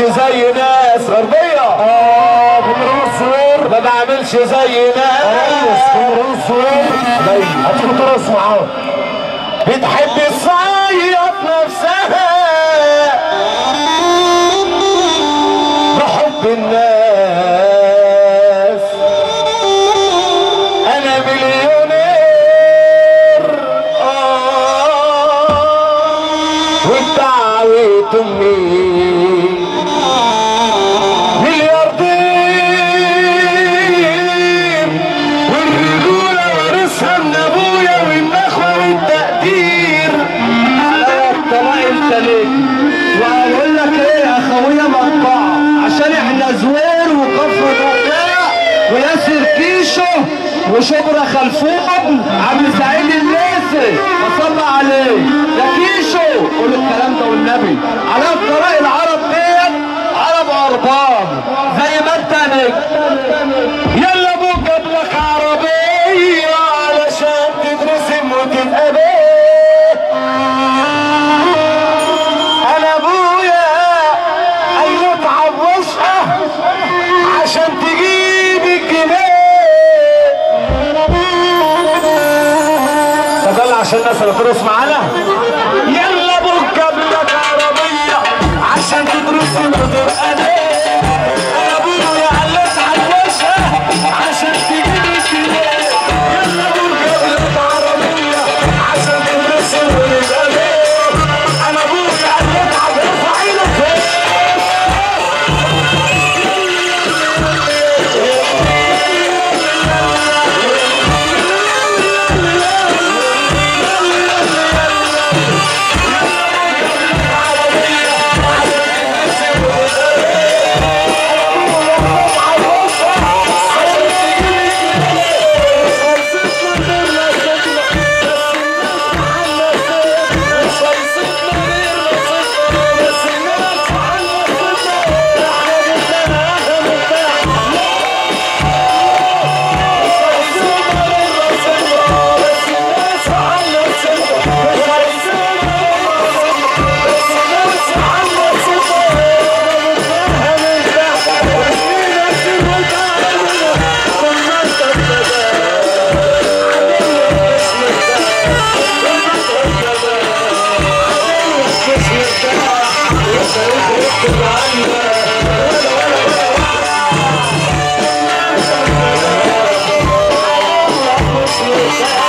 زي ناس غربية اه بمرور الصور ما بعملش زي ناس ريس بمرور الصور هتيجي ترقص معاه بتحب تصيط نفسها بحب الناس انا مليونير آه ودعوة امي ملياردير والرجولة وارثها من ابويا والنخوة والتقدير لا الطلاق انت ليه واقول لك ايه يا اخويا مقطعه عشان احنا زوير وكفر بقاع وياسر كيشو وشبرا خلفون عبد سعيد الليثي وصلى عليه يا كيشو قول الكلام ده والنبي على الطريق العرب ديت عرب ارباب زي ما انت نجم يلا ابوك جاب لك عربية علشان تترسم وتتقابل انا ابويا قال له اتعب واصحى عشان تجيب الجنيه طب يلا عشان الناس اللي ترقص معانا يلا ابوك جاب لك عربية عشان تترسم وتبقى ليه انا ابويا قال له اتعب واصحى عشان تجيب الجنيه يلا ابوك جاب لك عربية عشان تترسم وتبقى ليه انا ابويا قال له اتعب ارفع ايدك فوق Yeah.